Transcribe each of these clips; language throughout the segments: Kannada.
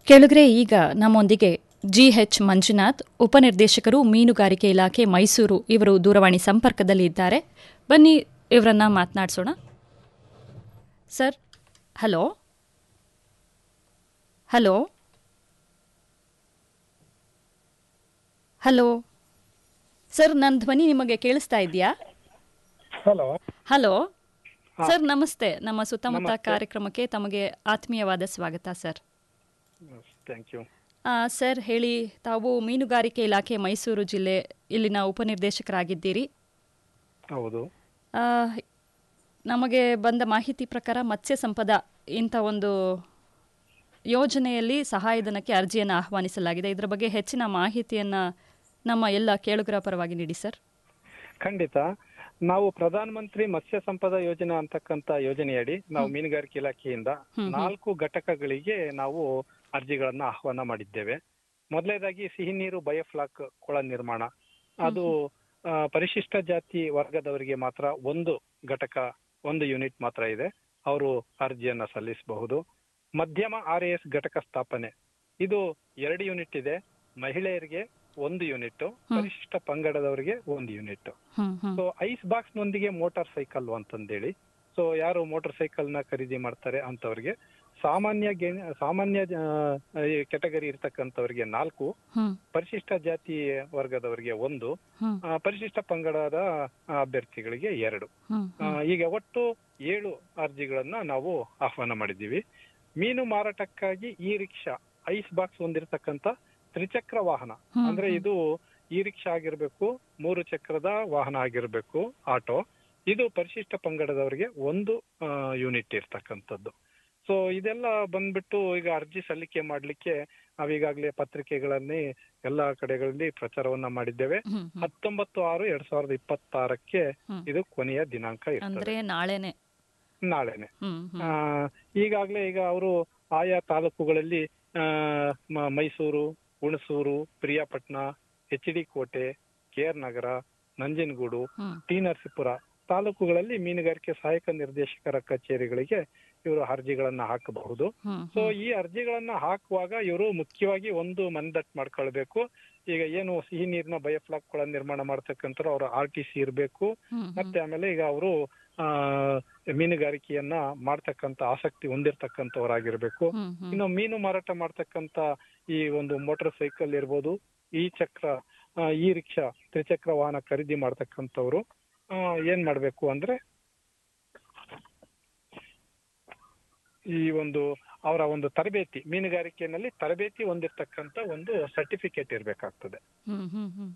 ಕೆಳಗರೆ ಈಗ ನಮ್ಮೊಂದಿಗೆ ಜಿಎಚ್ ಮಂಜುನಾಥ್ ಉಪನಿರ್ದೇಶಕರು ಮೀನುಗಾರಿಕೆ ಇಲಾಖೆ ಮೈಸೂರು ಇವರು ದೂರವಾಣಿ ಸಂಪರ್ಕದಲ್ಲಿ ಇದ್ದಾರೆ ಬನ್ನಿ ಇವರನ್ನ ಮಾತನಾಡಿಸೋಣ sir hello hello hello sir ನನ್ನ ಧ್ವನಿ ನಿಮಗೆ ಕೇಳಿಸ್ತಾ ಇದೆಯಾ ಹಲೋ ಹಲೋ ಸರ್ ನಮಸ್ತೆ ನಮ್ಮ ಸುತ್ತಮುತ್ತ ನಮಸ್ತೆ. ಕಾರ್ಯಕ್ರಮಕ್ಕೆ ತಮಗೆ ಆತ್ಮೀಯವಾದ ಸ್ವಾಗತ ಸರ್ ಥ್ಯಾಂಕ್ ಯು ಆ, ಸರ್ ಹೇಳಿ ತಾವು ಮೀನುಗಾರಿಕೆ ಇಲಾಖೆ ಮೈಸೂರು ಜಿಲ್ಲೆ ಇಲ್ಲಿನ ಉಪನಿರ್ದೇಶಕರಾಗಿದ್ದೀರಿ ಹೌದು ಆ, ನಮಗೆ ಬಂದ ಮಾಹಿತಿ ಪ್ರಕಾರ ಮತ್ಸ್ಯ ಸಂಪದ ಇಂಥ ಒಂದು ಯೋಜನೆಯಲ್ಲಿ ಸಹಾಯಧನಕ್ಕೆ ಅರ್ಜಿಯನ್ನು ಆಹ್ವಾನಿಸಲಾಗಿದೆ ಇದರ ಬಗ್ಗೆ ಹೆಚ್ಚಿನ ಮಾಹಿತಿಯನ್ನು ನಮ್ಮ ಎಲ್ಲ ಕೇಳುಗರ ಪರವಾಗಿ ನೀಡಿ ಸರ್ ಖಂಡಿತ ನಾವು ಪ್ರಧಾನ ಮಂತ್ರಿ ಮತ್ಸ್ಯ ಸಂಪದ ಯೋಜನೆ ಅಂತಕ್ಕಂತ ಯೋಜನೆಯಡಿ ನಾವು ಮೀನುಗಾರಿಕೆ ಇಲಾಖೆಯಿಂದ ಹ್ಮ್. ನಾಲ್ಕು ಘಟಕಗಳಿಗೆ ನಾವು ಅರ್ಜಿಗಳನ್ನ ಆಹ್ವಾನ ಮಾಡಿದ್ದೇವೆ ಮೊದಲನೇದಾಗಿ ಸಿಹಿ ನೀರು ಬಯೋಫ್ಲಾಕ್ ಕೊಳ ನಿರ್ಮಾಣ ಅದು ಆ, ಪರಿಶಿಷ್ಟ ಜಾತಿ ವರ್ಗದವರಿಗೆ ಮಾತ್ರ ಒಂದು ಘಟಕ ಒಂದು ಯೂನಿಟ್ ಮಾತ್ರ ಇದೆ ಅವರು ಅರ್ಜಿಯನ್ನ ಸಲ್ಲಿಸಬಹುದು ಮಧ್ಯಮ ಆರ್ ಎಸ್ ಘಟಕ ಸ್ಥಾಪನೆ ಇದು ಎರಡು ಯೂನಿಟ್ ಇದೆ ಮಹಿಳೆಯರಿಗೆ ಒಂದು ಯೂನಿಟ್ ಪರಿಶಿಷ್ಟ ಪಂಗಡದವರಿಗೆ ಒಂದು ಯೂನಿಟ್ ಹ್ಮ್ ಹ್ಮ್ ಸೊ ಐಸ್ ಬಾಕ್ಸ್ ನೊಂದಿಗೆ ಮೋಟಾರ್ ಸೈಕಲ್ ಅಂತಂದೇಳಿ ಸೊ ಯಾರು ಮೋಟಾರ್ ಸೈಕಲ್ ನ ಖರೀದಿ ಮಾಡ್ತಾರೆ ಅಂತವ್ರಿಗೆ ಸಾಮಾನ್ಯ ಗೆ- ಸಾಮಾನ್ಯ ಕೆಟಗರಿ ಇರ್ತಕ್ಕಂಥವ್ರಿಗೆ ನಾಲ್ಕು ಹ್ಮ್ ಪರಿಶಿಷ್ಟ ಜಾತಿ ವರ್ಗದವರಿಗೆ ಒಂದು ಹ್ಮ್ ಆ, ಪರಿಶಿಷ್ಟ ಪಂಗಡದ ಆ, ಅಭ್ಯರ್ಥಿಗಳಿಗೆ ಎರಡು ಹ್ಮ್ ಆ, ಈಗ ಒಟ್ಟು ಏಳು ಅರ್ಜಿಗಳನ್ನ ನಾವು ಆಹ್ವಾನ ಮಾಡಿದ್ದೀವಿ ಮೀನು ಮಾರಾಟಕ್ಕಾಗಿ ಈ ರಿಕ್ಷಾ ಐಸ್ ಬಾಕ್ಸ್ ಹೊಂದಿರತಕ್ಕಂತ ತ್ರಿಚಕ್ರ ವಾಹನ ಹ್ಮ್, ಅಂದ್ರೆ ಹ್ಮ್. ಇದು ಈ ರಿಕ್ಷಾ ಆಗಿರ್ಬೇಕು ಮೂರು ಚಕ್ರದ ವಾಹನ ಆಗಿರ್ಬೇಕು ಆಟೋ ಇದು ಪರಿಶಿಷ್ಟ ಪಂಗಡದವರಿಗೆ ಒಂದು ಯೂನಿಟ್ ಇರ್ತಕ್ಕಂಥದ್ದು ಸೊ ಇದೆಲ್ಲ ಬಂದ್ಬಿಟ್ಟು ಈಗ ಅರ್ಜಿ ಸಲ್ಲಿಕೆ ಮಾಡ್ಲಿಕ್ಕೆ ನಾವೀಗಾಗಲೇ ಪತ್ರಿಕೆಗಳಲ್ಲಿ ಎಲ್ಲಾ ಕಡೆಗಳಲ್ಲಿ ಪ್ರಚಾರವನ್ನ ಮಾಡಿದ್ದೇವೆ ಹ್ಮ್ ಹ್ಮ್ ಹತ್ತೊಂಬತ್ತು ಆರು ಎರಡ್ ಸಾವಿರದ ಇಪ್ಪತ್ತಾರಕ್ಕೆ ಹ್ಮ್. ಇದು ಕೊನೆಯ ದಿನಾಂಕ ಇರ್ತದೆ ಅಂದ್ರೆ ನಾಳೆನೆ ನಾಳೆನೆ ಹ್ಮ್ ಹ್ಮ್ ಆ, ಈಗಾಗ್ಲೇ ಈಗ ಅವರು ಆಯಾ ತಾಲೂಕುಗಳಲ್ಲಿ ಆ, ಮ- Mysuru Hunsur Piriyapatna H D Kote K R Nagar Nanjangud ಹ್ಮ್ ಟಿ ನರಸೀಪುರ ತಾಲೂಕುಗಳಲ್ಲಿ ಮೀನುಗಾರಿಕೆ ಸಹಾಯಕ ನಿರ್ದೇಶಕರ ಕಚೇರಿಗಳಿಗೆ ಇವರು ಅರ್ಜಿಗಳನ್ನ ಹಾಕಬಹುದು ಹ್ಮ್ ಸೊ ಈ ಅರ್ಜಿಗಳನ್ನ ಹಾಕುವಾಗ ಇವರು ಮುಖ್ಯವಾಗಿ ಒಂದು ಮನದಟ್ಟು ಮಾಡ್ಕೊಳ್ಬೇಕು ಈಗ ಏನು ಸಿಹಿ ನೀರಿನ ಬಯೋಫ್ಲಾಕ್ ಕೊಳ ನಿರ್ಮಾಣ ಮಾಡ್ತಕ್ಕಂಥ ಅವ್ರ ಆರ್ ಟಿ ಸಿ ಇರಬೇಕು ಹ್ಮ್ ಮತ್ತೆ ಆಮೇಲೆ ಈಗ ಅವರು ಆ ಮೀನುಗಾರಿಕೆಯನ್ನ ಮಾಡ್ತಕ್ಕಂತ ಆಸಕ್ತಿ ಹೊಂದಿರತಕ್ಕಂಥವರಾಗಿರ್ಬೇಕು ಹ್ಮ್ ಹ್ಮ್ ಇನ್ನು ಮೀನು ಮಾರಾಟ ಮಾಡ್ತಕ್ಕಂತ ಈ ಒಂದು ಮೋಟಾರ್ ಸೈಕಲ್ ಇರ್ಬೋದು ಈ ಚಕ್ರ ಆ, ಈ ರಿಕ್ಷಾ ತ್ರಿಚಕ್ರ ವಾಹನ ಖರೀದಿ ಮಾಡ್ತಕ್ಕಂಥವ್ರು ಆ, ಏನ್ ಮಾಡ್ಬೇಕು ಅಂದ್ರೆ ಈ ಒಂದು ಅವರ ಒಂದು ತರಬೇತಿ ಮೀನುಗಾರಿಕೆಯಲ್ಲಿ ತರಬೇತಿ ಹೊಂದಿರತಕ್ಕಂತ ಒಂದು ಸರ್ಟಿಫಿಕೇಟ್ ಇರ್ಬೇಕಾಗ್ತದೆ ಹ್ಮ್ ಹ್ಮ್ ಹ್ಮ್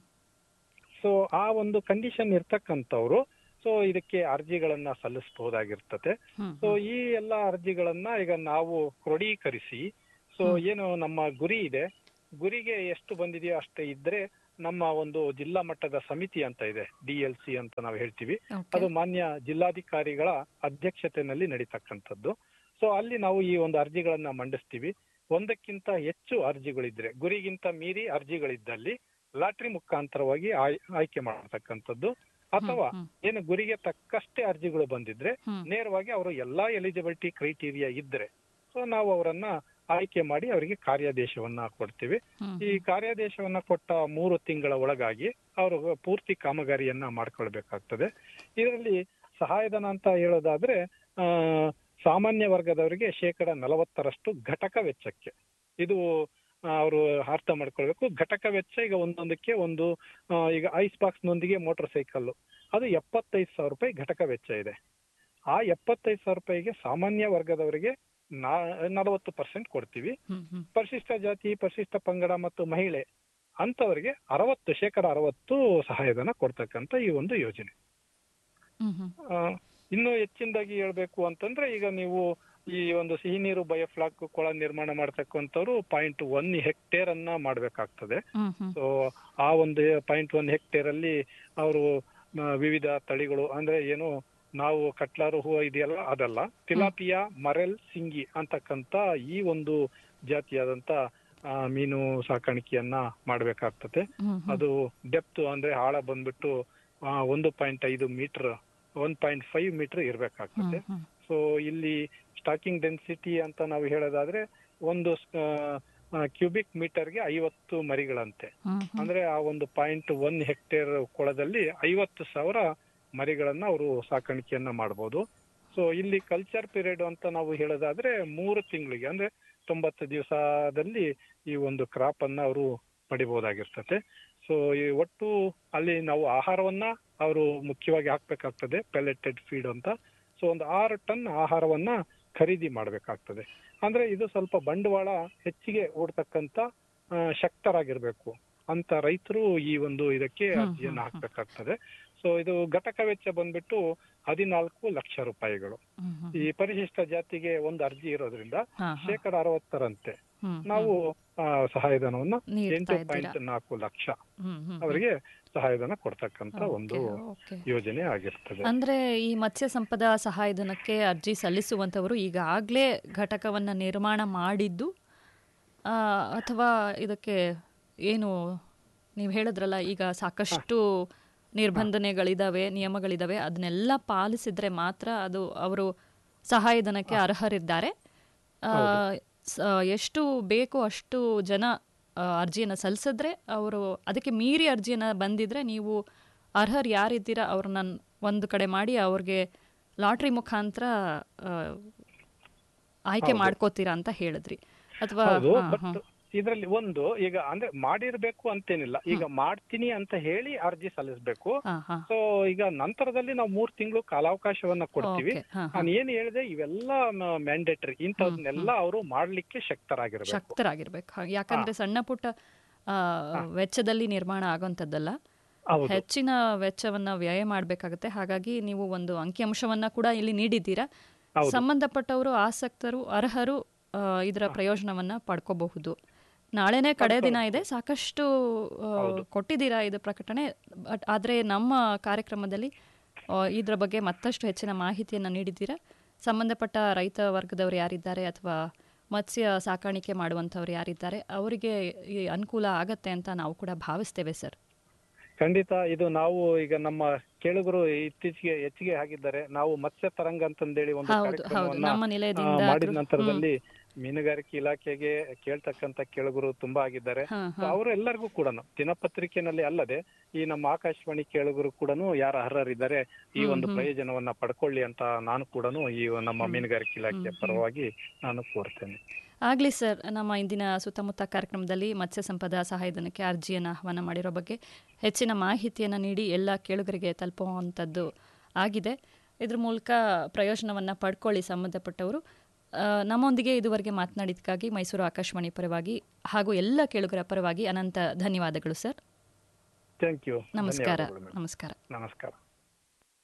ಸೊ ಆ ಒಂದು ಕಂಡೀಷನ್ ಇರ್ತಕ್ಕಂಥವ್ರು ಸೊ ಇದಕ್ಕೆ ಅರ್ಜಿಗಳನ್ನ ಸಲ್ಲಿಸಬಹುದಾಗಿರ್ತದೆ ಹ್ಮ್ ಸೊ ಈ ಎಲ್ಲ ಅರ್ಜಿಗಳನ್ನ ಈಗ ನಾವು ಕ್ರೋಢೀಕರಿಸಿ ಸೊ ಏನು ನಮ್ಮ ಗುರಿ ಇದೆ ಗುರಿಗೆ ಎಷ್ಟು ಬಂದಿದೆಯೋ ಅಷ್ಟೇ ಇದ್ರೆ ನಮ್ಮ ಒಂದು ಜಿಲ್ಲಾ ಮಟ್ಟದ ಸಮಿತಿ ಅಂತ ಇದೆ ಡಿ ಎಲ್ ಸಿ ಅಂತ ನಾವು ಹೇಳ್ತೀವಿ ಓಕೆ ಅದು ಮಾನ್ಯ ಜಿಲ್ಲಾಧಿಕಾರಿಗಳ ಅಧ್ಯಕ್ಷತೆಯಲ್ಲಿ ನಡೀತಕ್ಕಂಥದ್ದು ಸೊ ಅಲ್ಲಿ ನಾವು ಈ ಒಂದು ಅರ್ಜಿಗಳನ್ನ ಮಂಡಿಸ್ತೀವಿ ಒಂದಕ್ಕಿಂತ ಹೆಚ್ಚು ಅರ್ಜಿಗಳಿದ್ರೆ ಗುರಿಗಿಂತ ಮೀರಿ ಅರ್ಜಿಗಳಿದ್ದಲ್ಲಿ ಲಾಟ್ರಿ ಮುಖಾಂತರವಾಗಿ ಆಯ್- ಆಯ್ಕೆ ಮಾಡತಕ್ಕಂಥದ್ದು ಅಥವಾ ಹ್ಮ್, ಏನು ಗುರಿಗೆ ತಕ್ಕಷ್ಟೇ ಅರ್ಜಿಗಳು ಬಂದಿದ್ರೆ ಹ್ಮ್. ನೇರವಾಗಿ ಅವರು ಎಲ್ಲಾ ಎಲಿಜಿಬಿಲಿಟಿ ಕ್ರೈಟೀರಿಯಾ ಇದ್ರೆ ಸೊ ನಾವು ಅವರನ್ನ ಆಯ್ಕೆ ಮಾಡಿ ಅವರಿಗೆ ಕಾರ್ಯಾದೇಶವನ್ನ ಕೊಡ್ತೀವಿ ಹ್ಮ್ ಈ ಕಾರ್ಯಾದೇಶವನ್ನ ಕೊಟ್ಟ ಮೂರು ತಿಂಗಳ ಒಳಗಾಗಿ ಅವರು ಪೂರ್ತಿ ಕಾಮಗಾರಿಯನ್ನ ಮಾಡ್ಕೊಳ್ಬೇಕಾಗ್ತದೆ ಇದರಲ್ಲಿ ಸಹಾಯಧನ ಅಂತ ಹೇಳೋದಾದ್ರೆ ಆ, ಸಾಮಾನ್ಯ ವರ್ಗದವರಿಗೆ ಶೇಕಡ ನಲವತ್ತರಷ್ಟು ಘಟಕ ವೆಚ್ಚಕ್ಕೆ ಇದು ಅವರು ಅರ್ಥ ಮಾಡ್ಕೊಳ್ಬೇಕು ಘಟಕ ವೆಚ್ಚ ಈಗ ಒಂದೊಂದಕ್ಕೆ ಒಂದು ಆ, ಈಗ ಐಸ್ ಬಾಕ್ಸ್ ನೊಂದಿಗೆ ಮೋಟಾರ್ ಸೈಕಲ್ ಅದು ಎಪ್ಪತ್ತೈದು ಸಾವಿರ ರೂಪಾಯಿ ಘಟಕ ವೆಚ್ಚ ಇದೆ ಆ ಎಪ್ಪತ್ತೈದು ಸಾವಿರ ರೂಪಾಯಿಗೆ ಸಾಮಾನ್ಯ ವರ್ಗದವರಿಗೆ ನಾ ನಲವತ್ತು ಪರ್ಸೆಂಟ್ ಕೊಡ್ತೀವಿ ಹ್ಮ್ ಹ್ಮ್ ಪರಿಶಿಷ್ಟ ಜಾತಿ ಪರಿಶಿಷ್ಟ ಪಂಗಡ ಮತ್ತು ಮಹಿಳೆ ಅಂತವರಿಗೆ ಅರವತ್ತು ಶೇಕಡ ಅರವತ್ತು ಸಹಾಯಧನ ಕೊಡ್ತಕ್ಕಂತ ಈ ಒಂದು ಯೋಜನೆ ಹ್ಮ್ ಹ್ಮ್ ಆ, ಇನ್ನು ಹೆಚ್ಚಿನದಾಗಿ ಹೇಳ್ಬೇಕು ಅಂತಂದ್ರೆ ಈಗ ನೀವು ಈ ಒಂದು ಸಿಹಿ ನೀರು ಬಯೋಫ್ಲಾಕ್ ಕೊಳ ನಿರ್ಮಾಣ ಮಾಡ್ತಕ್ಕಂಥವ್ರು ಪಾಯಿಂಟ್ ಒನ್ ಹೆಕ್ಟೇರ್ ಅನ್ನ ಮಾಡ್ಬೇಕಾಗ್ತದೆ ಹ್ಮ್ ಹ್ಮ್ ಸೊ ಆ ಒಂದು ಪಾಯಿಂಟ್ ಒನ್ ಹೆಕ್ಟೇರ್ ಅಲ್ಲಿ ಅವರು ವಿವಿಧ ತಳಿಗಳು ಅಂದ್ರೆ ಏನು ನಾವು ಕಟ್ಲಾರು ಹೂವು ಇದೆಯಲ್ಲ ಅದಲ್ಲ ತಿಲಾಪಿಯಾ ಮರೆಲ್ ಸಿಂಗಿ ಅಂತಕ್ಕಂತ ಈ ಒಂದು ಜಾತಿಯಾದಂತ ಆ, ಮೀನು ಸಾಕಾಣಿಕೆಯನ್ನ ಮಾಡ್ಬೇಕಾಗ್ತದೆ ಹ್ಮ್ ಹ್ಮ್ ಅದು ಡೆಪ್ತ್ ಅಂದ್ರೆ ಆಳ ಬಂದ್ಬಿಟ್ಟು ಆ, ಒಂದು ಪಾಯಿಂಟ್ ಐದು metre one point five metre ಇರ್ಬೇಕಾಗ್ತದೆ ಹ್ಮ್ ಹ್ಮ್ ಸೊ ಇಲ್ಲಿ ಸ್ಟಾಕಿಂಗ್ ಡೆನ್ಸಿಟಿ ಅಂತ ನಾವು ಹೇಳೋದಾದ್ರೆ ಒಂದು ಕ್ಯೂಬಿಕ್ ಮೀಟರ್ಗೆ ಐವತ್ತು ಮರಿಗಳಂತೆ ಹ್ಮ್, ಹ್ಮ್. ಅಂದ್ರೆ ಆ ಒಂದು ಪಾಯಿಂಟ್ ಒನ್ ಹೆಕ್ಟೇರ್ ಕೊಳದಲ್ಲಿ ಐವತ್ತು ಸಾವಿರ ಮರಿಗಳನ್ನ ಅವರು ಸಾಕಾಣಿಕೆಯನ್ನ ಮಾಡಬಹುದು ಸೊ ಇಲ್ಲಿ ಕಲ್ಚರ್ ಪೀರಿಯಡ್ ಅಂತ ನಾವು ಹೇಳೋದಾದ್ರೆ ಮೂರು ತಿಂಗಳಿಗೆ ಅಂದ್ರೆ ತೊಂಬತ್ತು ದಿವಸದಲ್ಲಿ ಈ ಒಂದು ಕ್ರಾಪ್ ಅನ್ನ ಅವರು ಪಡಿಬಹುದಾಗಿರ್ತದೆ ಸೊ ಈ ಒಟ್ಟು ಅಲ್ಲಿ ನಾವು ಆಹಾರವನ್ನ ಅವರು ಮುಖ್ಯವಾಗಿ ಹಾಕ್ಬೇಕಾಗ್ತದೆ ಪೆಲೆಟೆಡ್ ಫೀಡ್ ಅಂತ ಸೊ ಒಂದು ಆರು ಟನ್ ಆಹಾರವನ್ನ ಖರೀದಿ ಮಾಡಬೇಕಾಗ್ತದೆ ಅಂದ್ರೆ ಇದು ಸ್ವಲ್ಪ ಬಂಡವಾಳ ಹೆಚ್ಚಿಗೆ ಓಡ್ತಕ್ಕಂತ ಆ, ಶಕ್ತರಾಗಿರ್ಬೇಕು ಅಂತ ರೈತರು ಈ ಒಂದು ಇದಕ್ಕೆ ಹ್ಮ್, ಅರ್ಜಿಯನ್ನ ಹ್ಮ್, ಹಾಕ್ಬೇಕಾಗ್ತದೆ ಸೊ ಇದು ಘಟಕ ವೆಚ್ಚ ಬಂದ್ಬಿಟ್ಟು ಹದಿನಾಲ್ಕು ಲಕ್ಷ ರೂಪಾಯಿಗಳು ಹ್ಮ್, ಹ್ಮ್. ಈ ಪರಿಶಿಷ್ಟ ಜಾತಿಗೆ ಒಂದು ಅರ್ಜಿ ಇರೋದ್ರಿಂದ ಹಾ, ಹಾ. ಶೇಕಡ ಅರವತ್ತರಂತೆ ಹ್ಮ್, ಹ್ಮ್. ನಾವು ಆ, ಸಹಾಯಧನವನ್ನ ನೀಡ್ತಾ ಎಂಟು ಇದ್ದೀರಾ ಪಾಯಿಂಟ್ ನಾಲ್ಕು ಲಕ್ಷ ಹ್ಮ್, ಹ್ಮ್, ಹ್ಮ್. ಅವರಿಗೆ ಸಹಾಯಧನ ಕೊಡ್ತಕ್ಕಂತ ಓಕೆ, ಒಂದು ಓಕೆ. ಯೋಜನೆ ಆಗಿರ್ತದೆ ಅಂದ್ರೆ ಈ ಮತ್ಸ್ಯ ಸಂಪದಾ ಸಹಾಯಧನಕ್ಕೆ ಅರ್ಜಿ ಸಲ್ಲಿಸುವಂತವರು ಈಗಾಗಲೇ ಘಟಕವನ್ನ ನಿರ್ಮಾಣ ಮಾಡಿದ್ದು ಆ, ಅಥವಾ ಇದಕ್ಕೆ ಏನು ನೀವು ಹೇಳಿದ್ರಲ್ಲ ಈಗ ಸಾಕಷ್ಟು ನಿರ್ಬಂಧನೆಗಳಿದಾವೆ ನಿಯಮಗಳಿದಾವೆ ಅದನ್ನೆಲ್ಲ ಪಾಲಿಸಿದ್ರೆ ಮಾತ್ರ ಅದು ಅವರು ಸಹಾಯಧನಕ್ಕೆ ಅರ್ಹರಿದ್ದಾರೆ ಆ, ಸ- ಎಷ್ಟು ಬೇಕೋ ಅಷ್ಟು ಜನ ಆ, ಅರ್ಜಿಯನ್ನು ಸಲ್ಲಿಸಿದ್ರೆ ಅವರು ಅದಕ್ಕೆ ಮೀರಿ ಅರ್ಜಿಯನ್ನು ಬಂದಿದ್ರೆ ನೀವು ಅರ್ಹರು ಯಾರಿದ್ದೀರಾ ಅವ್ರನ್ನ ಒಂದು ಕಡೆ ಮಾಡಿ ಅವ್ರಿಗೆ ಲಾಟ್ರಿ ಮುಖಾಂತರ ಆ, ಆಯ್ಕೆ ಮಾಡ್ಕೋತೀರಾ ಅಂತ ಹೇಳಿದ್ರಿ ಅಥವಾ ಹೌದು ಹಾ, ಬಟ್ ಹಾ. ಇದರಲ್ಲಿ ಒಂದು ಈಗ ಅಂದ್ರೆ ಮಾಡಿರ್ಬೇಕು ಅಂತೇನಿಲ್ಲ ಈಗ ಮಾಡ್ತೀನಿ ಅಂತ ಹೇಳಿ ಅರ್ಜಿ ಸಲ್ಲಿಸಬೇಕು ಹಾ, ಹಾ. ಸೊ ಈಗ ನಂತರದಲ್ಲಿ ನಾವು ಮೂರ್ ತಿಂಗಳು ಕಾಲಾವಕಾಶವನ್ನ ಕೊಡ್ತೀವಿ ಓಕೆ, ಹಾ, ಹಾ. ನಾನು ಏನ್ ಹೇಳಿದೆ ಇವೆಲ್ಲ ಮ್ಯಾಂಡೇಟರಿ ಇಂಥದನ್ನೆಲ್ಲ ಅವರು ಮಾಡ್ಲಿಕ್ಕೆ ಶಕ್ತರಾಗಿರ್ಬೇಕು ಶಕ್ತರಾಗಿರ್ಬೇಕು ಹಾ, ಯಾಕಂದ್ರೆ ಸಣ್ಣ ಪುಟ್ಟ ಆ, ವೆಚ್ಚದಲ್ಲಿ ನಿರ್ಮಾಣ ಆಗುವಂಥದ್ದಲ್ಲ ಹೌದು ಹೆಚ್ಚಿನ ವೆಚ್ಚವನ್ನ ವ್ಯಯ ಮಾಡಬೇಕಾಗುತ್ತೆ ಹಾಗಾಗಿ ನೀವು ಒಂದು ಅಂಕಿಅಂಶವನ್ನ ಕೂಡ ಇಲ್ಲಿ ನೀಡಿದ್ದೀರಾ ಹೌದು. ಸಂಬಂಧಪಟ್ಟವರು ಆಸಕ್ತರು ಅರ್ಹರು ಆ, ಇದರ ಪ್ರಯೋಜನವನ್ನ ಪಡ್ಕೋಬಹುದು ನಾಳೆನೇ ಕಡೆ ದಿನ ಇದೆ ಸಾಕಷ್ಟು ಆ, ಕೊಟ್ಟಿದ್ದೀರಾ ಇದು ಪ್ರಕಟಣೆ ಬಟ್ ಆದ್ರೆ ನಮ್ಮ ಕಾರ್ಯಕ್ರಮದಲ್ಲಿ ಆ, ಇದರ ಬಗ್ಗೆ ಮತ್ತಷ್ಟು ಹೆಚ್ಚಿನ ಮಾಹಿತಿಯನ್ನ ನೀಡಿದ್ದೀರಾ ಸಂಬಂಧಪಟ್ಟ ರೈತ ವರ್ಗದವರು ಯಾರಿದ್ದಾರೆ ಅಥವಾ ಮತ್ಸ್ಯ ಸಾಕಾಣಿಕೆ ಮಾಡುವಂಥವ್ರು ಯಾರಿದ್ದಾರೆ ಅವರಿಗೆ ಈ ಅನುಕೂಲ ಆಗತ್ತೆ ಅಂತ ನಾವು ಕೂಡ ಭಾವಿಸ್ತೇವೆ ಸರ್ ಖಂಡಿತ ಇದು ನಾವು ಈಗ ನಮ್ಮ ಕೇಳುಗರು ಇತ್ತೀಚೆಗೆ ಹೆಚ್ಚಿಗೆ ಆಗಿದ್ದಾರೆ ನಾವು ಮತ್ಸ್ಯ ತರಂಗ ಅಂತಂದೇಳಿ ಒಂದು ಹೌದು ಹೌದು ಕಾರ್ಯಕ್ರಮವನ್ನ ನಮ್ಮ ಆ, ನಿಲಯದಿಂದ ಮಾಡಿದ ನಂತರದಲ್ಲಿ ಮೀನುಗಾರಿಕೆ ಇಲಾಖೆಗೆ ಕೇಳ್ತಕ್ಕಂತ ಕೇಳುಗರು ತುಂಬಾ ಆಗಿದ್ದಾರೆ ಹಾ, So ಅವರು ಎಲ್ಲರಿಗೂ ಕೂಡ ದಿನಪತ್ರಿಕೆನಲ್ಲಿ ಅಲ್ಲದೆ ಈ ನಮ್ಮ ಆಕಾಶವಾಣಿ ಕೇಳುಗರು ಕೂಡ ಯಾರು ಅರ್ಹರಿದ್ದಾರೆ ಈ ಒಂದು ಪ್ರಯೋಜನವನ್ನ ಪಡ್ಕೊಳ್ಳಿ ಅಂತ ನಾನು ಕೂಡ ಈ ನಮ್ಮ ಮೀನುಗಾರಿಕೆ ಇಲಾಖೆಯ ಪರವಾಗಿ ನಾನು ಕೋರ್ತೇನೆ ಆಗ್ಲಿ ಸರ್ ನಮ್ಮ ಇಂದಿನ ಸುತ್ತಮುತ್ತ ಕಾರ್ಯಕ್ರಮದಲ್ಲಿ ಮತ್ಸ್ಯ ಸಂಪದ ಸಹಾಯಧನಕ್ಕೆ ಅರ್ಜಿಯನ್ನು ಆಹ್ವಾನ ಮಾಡಿರೋ ಬಗ್ಗೆ ಹೆಚ್ಚಿನ ಮಾಹಿತಿಯನ್ನು ನೀಡಿ ಎಲ್ಲ ಕೇಳುಗರಿಗೆ ತಲುಪುವಂಥದ್ದು ಆಗಿದೆ ಇದ್ರ ಮೂಲಕ ಪ್ರಯೋಜನವನ್ನು ಪಡ್ಕೊಳ್ಳಿ ಸಂಬಂಧಪಟ್ಟವರು ಆ, ನಮ್ಮೊಂದಿಗೆ ಇದುವರೆಗೆ ಮಾತನಾಡಿದ್ದಕ್ಕಾಗಿ ಮೈಸೂರು ಆಕಾಶವಾಣಿ ಪರವಾಗಿ ಹಾಗೂ ಎಲ್ಲ ಕೇಳುಗರ ಪರವಾಗಿ ಅನಂತ ಧನ್ಯವಾದಗಳು ಸರ್ ಥ್ಯಾಂಕ್ ಯು ನಮಸ್ಕಾರ ನಮಸ್ಕಾರ ನಮಸ್ಕಾರ